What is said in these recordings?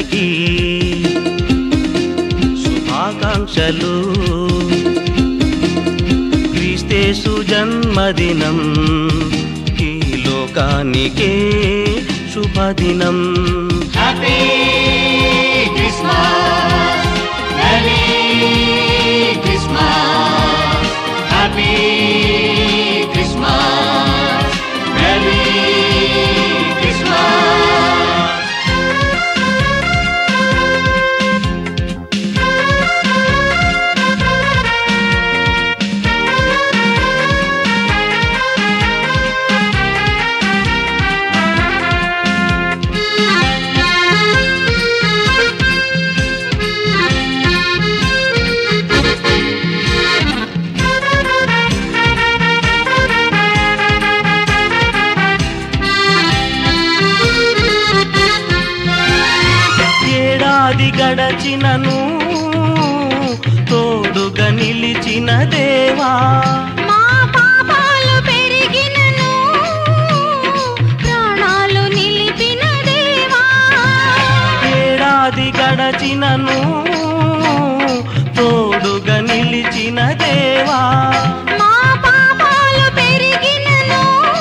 అందరికీ శుభాకాంక్షలు క్రీస్తేసు జన్మదినం ఈ లోకానికే శుభదినం happy Christmas merry Christmas happy Christmas merry Christmas ఏడాది గడచినను తోడుగా నిలిచిన దేవా మా పాపాలు పెరిగినను ప్రాణాలు నిలిపిన దేవా ఏడాది గడచినను తోడుగా నిలిచిన దేవా మా పాపాలు పెరిగినను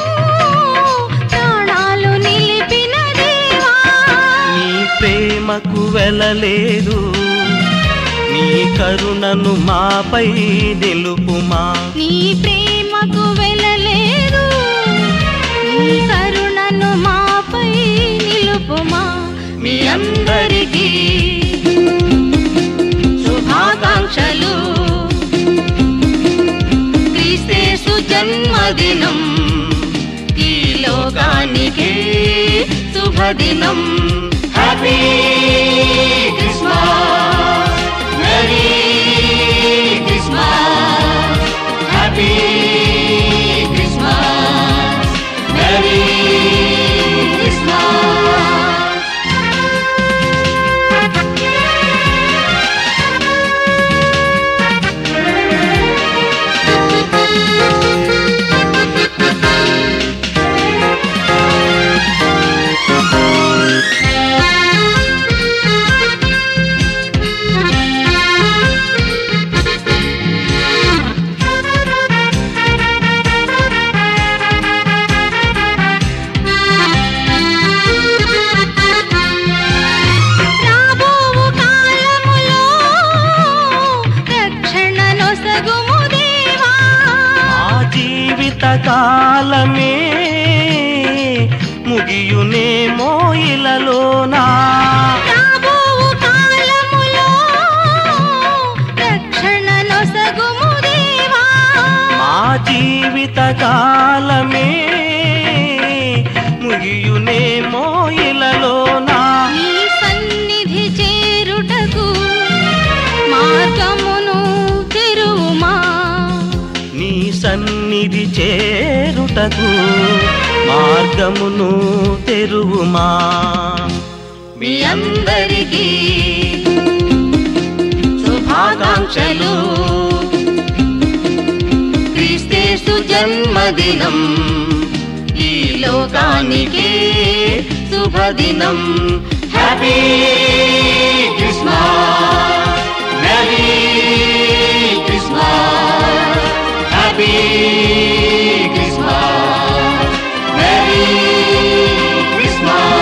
ప్రాణాలు నిలిపిన దేవా నీ ప్రేమకు వెళ్ళలేదు నీ కరుణను మాపై నిలుపుమా నీ ప్రేమకు వెళ్ళలేదు నీ కరుణను మాపై నిలుపుమా మీ అందరికీ శుభాకాంక్షలు క్రీస్తేసు జన్మదినం ఈ లోకానికి శుభదినం happy Christmas merry Christmas happy Christmas merry Christmas రాబోవు కాలములో రక్షణ నొసగుము దేవా మా జీవిత కాలమే ముగియునేమో ఇలలోనా రాబోవు కాలములో రక్షణ నొసగుము దేవా మా జీవిత కాలమే ముగియునేమో ఇలలోనా నీ సన్నిధి చేరుటకు మార్గమును తెరువుమా నీ సన్నిధి చేరుటకు మార్గమును తెరువుమా మీ అందరికీ శుభాకాంక్షలు క్రీస్తేసు జన్మదినం ఈ లోకానికి శుభదినం happy Christmas merry Christmas happy Christmas merry Christmas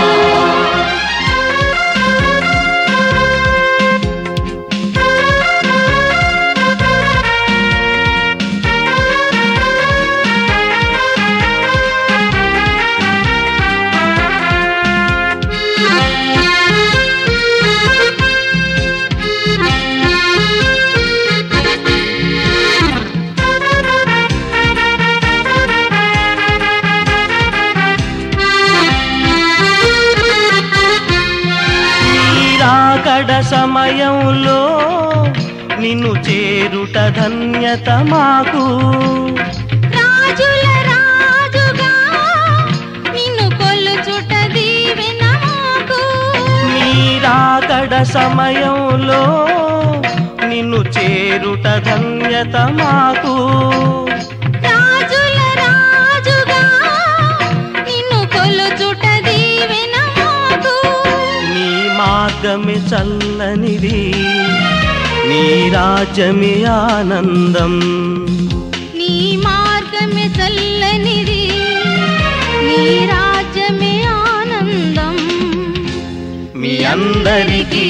నీరాకడ సమయంలో నిన్ను చేరుట ధన్యత మాకు రాజుల రాజుగా నిన్ను కొలుచుట దీవెన మాకు నీరాకడ సమయంలో నిన్ను చేరుట ధన్యత మాకు రాజుల రాజుగా నిన్ను కొలుచుట దీవెన మాకు నీ మాత మార్గమే చల్లనిది నీ రాజ్యమే ఆనందం నీ మార్గమే చల్లనిది నీ రాజ్యమే ఆనందం మీ అందరికీ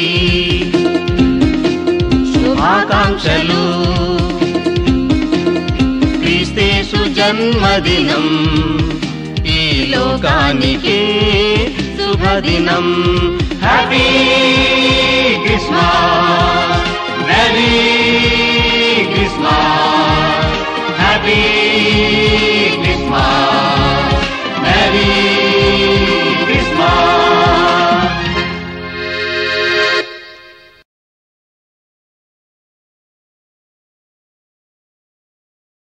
శుభాకాంక్షలు క్రీస్తేసు జన్మదినం ఈ లోకానికి శుభదినం హ్యాపీ క్రిస్మస్ Merry